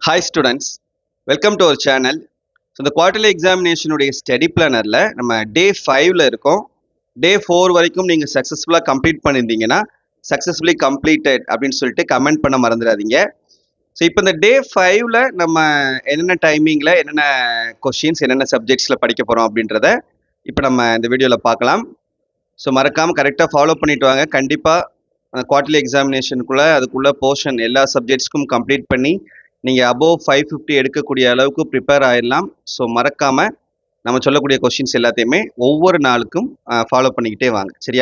hi students welcome to our channel so இந்த quarterly எக்ஸாமினேஷனுடைய study பிளானரில் நம்ம டே ஃபைவ்ல இருக்கோம் டே ஃபோர் வரைக்கும் நீங்கள் சக்ஸஸ்ஃபுல்லாக கம்ப்ளீட் பண்ணியிருந்தீங்கன்னா சக்ஸஸ்ஃபுல்லி கம்ப்ளீட்டட் அப்படின்னு சொல்லிட்டு கமெண்ட் பண்ண மறந்துடாதீங்க ஸோ இப்போ இந்த டே ஃபைவ்ல நம்ம என்னென்ன டைமிங்கில் என்னென்ன கொஷின்ஸ் என்னென்ன சப்ஜெக்ட்ஸில் படிக்க போகிறோம் அப்படின்றத இப்போ நம்ம இந்த வீடியோவில் பார்க்கலாம் ஸோ மறக்காமல் கரெக்டாக ஃபாலோ பண்ணிட்டு வாங்க கண்டிப்பாக குவார்டர்லி எக்ஸாமினேஷனுக்குள்ளே அதுக்குள்ள போர்ஷன் எல்லா சப்ஜெக்ட்ஸ்க்கும் கம்ப்ளீட் பண்ணி நீங்கள் அபோவ் ஃபைவ் ஃபிஃப்டி எடுக்கக்கூடிய அளவுக்கு ப்ரிப்பேர் ஆயிடலாம் ஸோ மறக்காமல் நம்ம சொல்லக்கூடிய கொஷின்ஸ் எல்லாத்தையுமே ஒவ்வொரு நாளுக்கும் ஃபாலோ பண்ணிக்கிட்டே வாங்க சரியா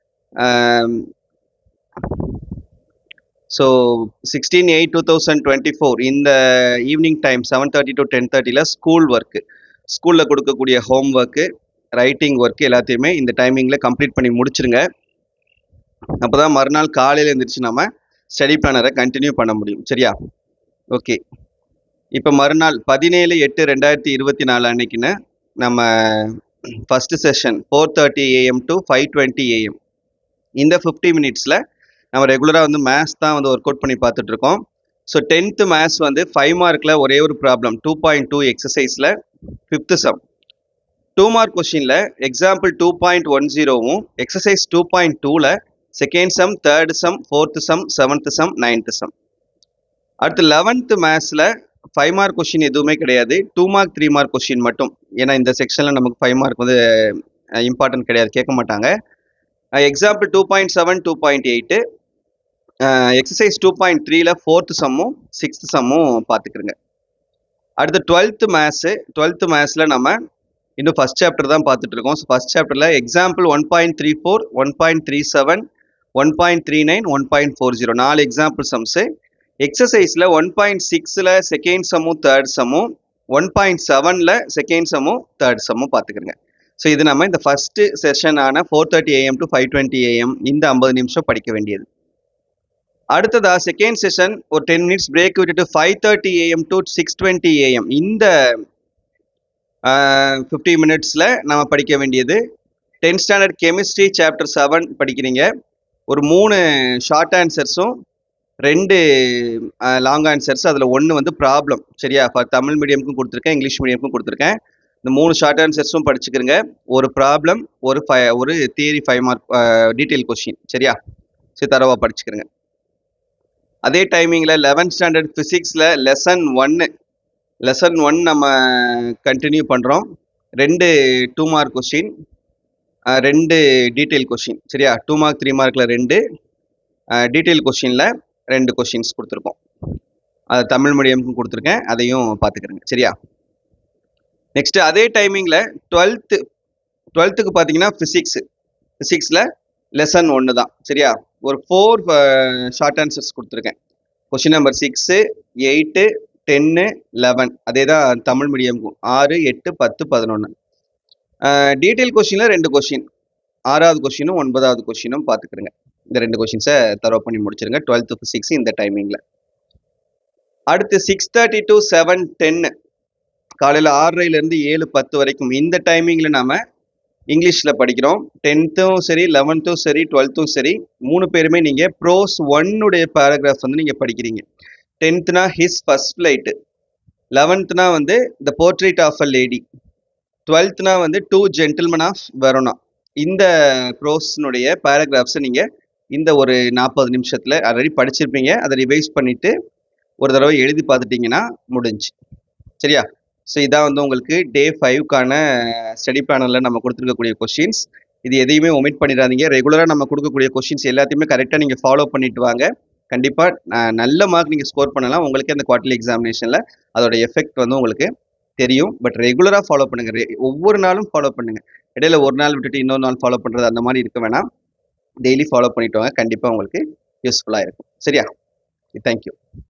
so sixteen eight two thousand twenty four இந்த evening time seven thirty to ten தேர்ட்டியில் ஸ்கூல் ஒர்க்கு ஸ்கூலில் கொடுக்கக்கூடிய ஹோம் ஒர்க்கு ரைட்டிங் ஒர்க்கு எல்லாத்தையுமே இந்த டைமிங்கில் கம்ப்ளீட் பண்ணி முடிச்சிருங்க அப்போ தான் மறுநாள் காலையில் எழுந்திரிச்சு நம்ம ஸ்டடி பிளானரை கண்டினியூ பண்ண முடியும் சரியா ஓகே இப்போ மறுநாள் பதினேழு எட்டு ரெண்டாயிரத்தி இருபத்தி நாலு அன்னைக்குன்னு நம்ம first session four thirty AM to five twenty AM இந்த ஃபிஃப்டி மினிட்ஸில் நம்ம ரெகுலராக வந்து மேத்ஸ் தான் வந்து ஒர்க் அவுட் பண்ணி பார்த்துட்டு இருக்கோம் ஸோ டென்த்து மேத்ஸ் வந்து ஃபைவ் மார்க்கில் ஒரே ஒரு ப்ராப்ளம் டூ பாயிண்ட் டூ எக்ஸசைஸில் ஃபிஃப்த்து சம் டூ மார்க் கொஷினில் எக்ஸாம்பிள் டூ பாயிண்ட் ஒன் ஜீரோவும் எக்ஸசைஸ் டூ பாயிண்ட் டூவில் second sum third sum fourth sum seventh sum ninth sum அடுத்து லெவன்த்து மேத்ஸில் ஃபைவ் மார்க் கொஷின் எதுவுமே கிடையாது two mark three mark question மட்டும் ஏன்னா இந்த செக்ஷனில் நமக்கு ஃபைவ் மார்க் வந்து இம்பார்ட்டன்ட் கிடையாது கேட்க மாட்டாங்க example two point seven two point eight exercise two point த்ரீல ஃபோர்த்து சம்மும் சிக்ஸ்த்து சம்மும் பார்த்துக்கிறங்க அடுத்து டுவெல்த்து மேத்ஸு டுவெல்த்து மேத்ஸில் நம்ம இன்னும் ஃபஸ்ட் சாப்டர் தான் பார்த்துட்டு இருக்கோம் ஸோ ஃபஸ்ட் சாப்டரில் example one point three four one point three seven one point three nine one point four zero நாலு எக்ஸாம்பிள் சம்ஸு எக்ஸசைஸில் ஒன் பாயிண்ட் சிக்ஸில் செகண்ட் சம்மும் தேர்ட் சம்மும் ஒன் பாயிண்ட் செவனில் செகண்ட் சம்மும் தேர்ட் சம்மும் பார்த்துக்கிறங்க ஸோ இது நம்ம இந்த ஃபஸ்ட்டு செஷனான four thirty AM to five twenty AM இந்த ஐம்பது நிமிஷம் படிக்க வேண்டியது அடுத்ததா செகண்ட் செஷன் ஒரு டென் மினிட்ஸ் பிரேக் விட்டுட்டு five thirty AM to six twenty AM இந்த ஃபிஃப்டி மினிட்ஸில் நம்ம படிக்க வேண்டியது tenth standard chemistry chapter seven படிக்கிறீங்க ஒரு மூணு ஷார்ட் ஆன்சர்ஸும் ரெண்டு லாங் ஆன்சர்ஸ் அதில் ஒன்று வந்து ப்ராப்ளம் சரியா ஃபார் தமிழ் மீடியமுக்கும் கொடுத்துருக்கேன் இங்கிலீஷ் மீடியமுக்கும் கொடுத்துருக்கேன் இந்த மூணு ஷார்ட் ஆன்சர்ஸும் படிச்சுக்கிறங்க ஒரு ப்ராப்ளம் ஒரு ஃபை ஒரு theory five mark detail question சரியா சரி தரவா படிச்சுக்கிறங்க அதே டைமிங்கில் லெவன்த் ஸ்டாண்டர்ட் ஃபிசிக்ஸில் லெசன் ஒன்று லெசன் ஒன் நம்ம கண்டினியூ பண்ணுறோம் ரெண்டு டூ மார்க் கொஷின் ரெண்டு டீட்டெயில் கொஷின் சரியா டூ மார்க் த்ரீ மார்க்கில் ரெண்டு டீட்டெயில் கொஷினில் ரெண்டு கொஷின்ஸ் கொடுத்துருக்கோம் அது தமிழ் மீடியமுக்கும் கொடுத்துருக்கேன் அதையும் பார்த்துக்கிறேங்க சரியா நெக்ஸ்ட் அதே டைமிங்கில் டுவெல்த்து டுவெல்த்துக்கு பார்த்தீங்கன்னா ஃபிசிக்ஸு ஃபிசிக்ஸில் லெசன் ஒன்று தான் சரியா ஒரு ஃபோர் ஷார்ட் ஆன்சர்ஸ் கொடுத்துருக்கேன் question number six eight ten eleven அதே தான் தமிழ் மீடியமுக்கும் ஆறு எட்டு பத்து பதினொன்று டீட்டெயில் கொஷினில் ரெண்டு கொஷின் ஆறாவது கொஷினும் ஒன்பதாவது கொஷினும் பார்த்துக்கிறேங்க இந்த ரெண்டு கொஷின்ஸை தரோ பண்ணி முடிச்சிருங்க டுவெல்த்து ஃபிசிக்ஸ் இந்த டைமிங்கில் அடுத்து six thirty to seven ten காலையில் ஆறரைலேருந்து ஏழு பத்து வரைக்கும் இந்த டைமிங்கில் நாம் இங்கிலீஷில் படிக்கிறோம் டென்த்தும் சரி லெவன்த்தும் சரி டுவெல்த்தும் சரி மூணு பேருமே நீங்கள் ப்ரோஸ் ஒன்னுடைய பேராகிராஃப் வந்து நீங்கள் படிக்கிறீங்க டென்த்னா ஹிஸ் ஃபர்ஸ்ட் ஃப்ளைட்டு லெவன்த்னா வந்து the portrait of a lady டுவெல்த்னா வந்து டூ ஜென்டில்மன் ஆஃப் வெரோனா இந்த ப்ரோஸ்னுடைய பேராகிராஃப்ஸை நீங்கள் இந்த ஒரு நாற்பது நிமிஷத்தில் ஆல்ரெடி படிச்சிருப்பீங்க அதை ரிவைஸ் பண்ணிவிட்டு ஒரு தடவை எழுதி பார்த்துட்டிங்கன்னா முடிஞ்சு சரியா ஸோ இதான் வந்து உங்களுக்கு டே ஃபைவ்க்கான ஸ்டடி பிளானரில் நம்ம கொடுத்துருக்கக்கூடிய கொஷின்ஸ் இது எதையுமே ஒமிட் பண்ணிடாதீங்க ரெகுலராக நம்ம கொடுக்கக்கூடிய கொஷின்ஸ் எல்லாத்தையுமே கரெக்டாக நீங்கள் ஃபாலோ பண்ணிட்டு வாங்க கண்டிப்பாக நல்ல மார்க் நீங்கள் ஸ்கோர் பண்ணலாம் உங்களுக்கு அந்த குவார்டர்லி எக்ஸாமினேஷனில் அதோட எஃபெக்ட் வந்து உங்களுக்கு தெரியும் பட் ரெகுலராக ஃபாலோ பண்ணுங்க ஒவ்வொரு நாளும் ஃபாலோ பண்ணுங்க இடையில ஒரு நாள் விட்டுட்டு இன்னொரு நாள் ஃபாலோ பண்ணுறது அந்த மாதிரி இருக்க வேணாம் டெய்லி ஃபாலோ பண்ணிட்டு வாங்க கண்டிப்பாக உங்களுக்கு யூஸ்ஃபுல்லாக இருக்கும் சரியா தேங்க்யூ